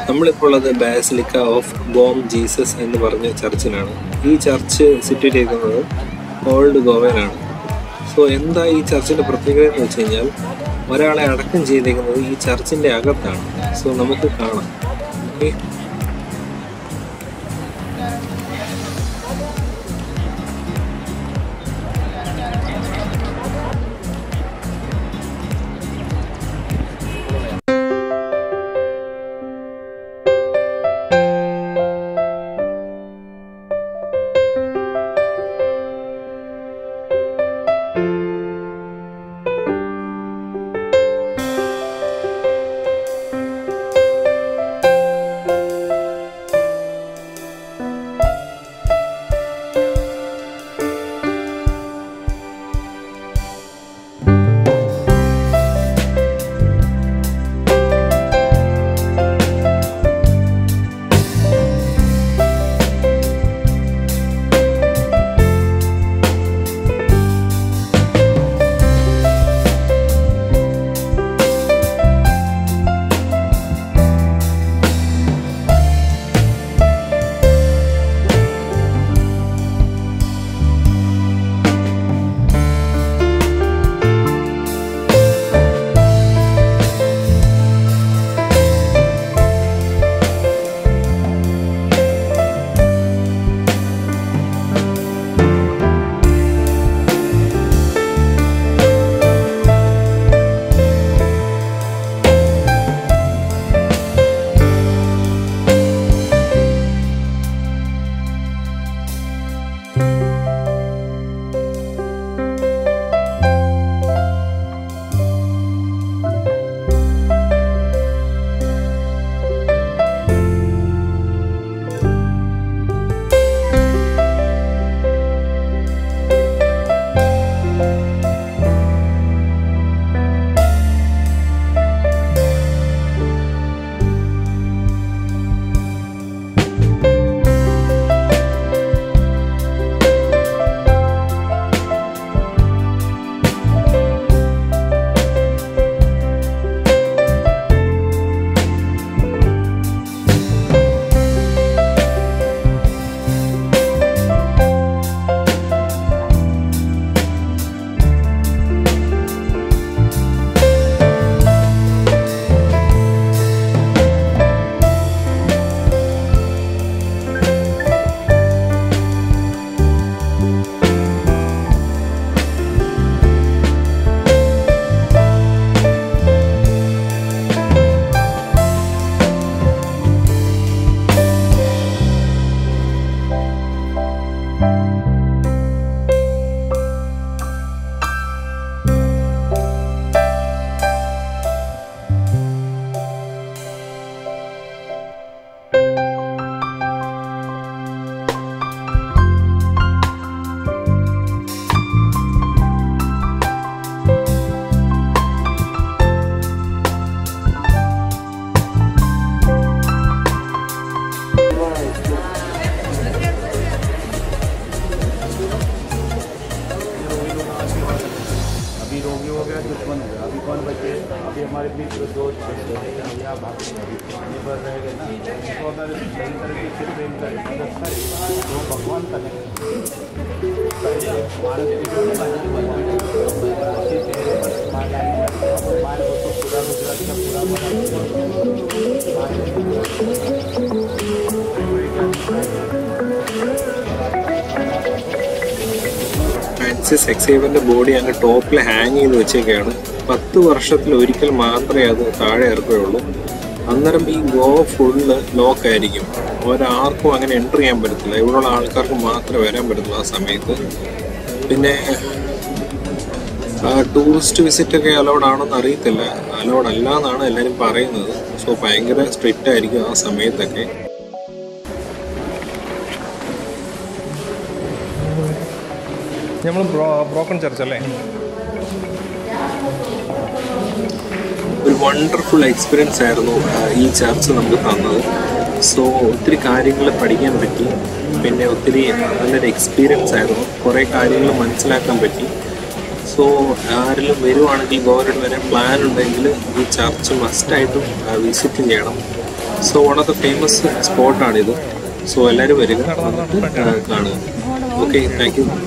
നമ്മളിപ്പോൾ ഉള്ളത് basilica of Bohm Jesus എന്ന് പറഞ്ഞ ചർച്ചിലാണ് ഈ ചർച്ച് സിറ്റുവേറ്റ് ചെയ്യുന്നത് ഓൾഡ് ഗോവയിലാണ് സോ എന്താ ഈ ചർച്ചിന്റെ പ്രത്യേകത എന്ന് വെച്ച് കഴിഞ്ഞാൽ ഒരാളെ അടക്കം ചെയ്തേക്കുന്നത് ഈ ചർച്ചിന്റെ അകത്താണ് സോ നമുക്ക് കാണാം ഓക്കെ अभी रोगी हो गया दुश्मन हो गया अभी कौन बचे अभी हमारे मित्र दोस्त या भाभी ये पर रह गए ना तो अगर सही तरीके से प्रेम करें मदद करें तो भगवान करें पहले मानव की जो अच्छी चेहरे पर स्माइल आएंगे स्माइल हो तो पूरा गुजरात का पूरा ഫ്രാൻസിസ് എക്സേവറിന്റെ ബോഡി അങ്ങ് ടോപ്പിൽ ഹാങ് ചെയ്ത് വെച്ചേക്കാണ് പത്ത് വർഷത്തിൽ ഒരിക്കൽ മാത്രമേ അത് താഴെ ഇറക്കുകയുള്ളൂ അന്നേരം ഈ ഗോവ ഫുള്ള് ലോക്ക് ആയിരിക്കും ഒരാർക്കും അങ്ങനെ എൻ്റർ ചെയ്യാൻ പറ്റത്തില്ല ഇവിടെയുള്ള ആൾക്കാർക്ക് മാത്രമേ വരാൻ പറ്റത്തുള്ളൂ ആ സമയത്ത് പിന്നെ ടൂറിസ്റ്റ് വിസിറ്റ് ഒക്കെ അലൗഡ് ആണെന്ന് അറിയത്തില്ല അലൗഡ് അല്ല എന്നാണ് എല്ലാവരും പറയുന്നത് സോ ഭയങ്കര സ്ട്രിക്റ്റ് ആയിരിക്കും ആ സമയത്തൊക്കെ നമ്മൾ ബ്രോ ബ്രോക്കൺ ചർച്ച് അല്ലേ ഒരു വണ്ടർഫുൾ എക്സ്പീരിയൻസ് ആയിരുന്നു ആ, ഈ ചർച്ച് നമുക്ക് തന്നത് സോ ഒത്തിരി കാര്യങ്ങൾ പഠിക്കാൻ പറ്റി പിന്നെ ഒത്തിരി നല്ലൊരു എക്സ്പീരിയൻസ് ആയിരുന്നു കുറേ കാര്യങ്ങൾ മനസ്സിലാക്കാൻ പറ്റി സോ ആരെങ്കിലും വരുവാണെങ്കിൽ ഗോവനോട് വരെ പ്ലാൻ ഉണ്ടെങ്കിൽ ഈ ചർച്ച് മസ്റ്റായിട്ടും വിസിറ്റ് ചെയ്യണം so one of the famous സ്പോട്ടാണിത് സോ എല്ലാവരും വരിക വന്നിട്ട് ആ, കാണുക ഓക്കെ താങ്ക് യു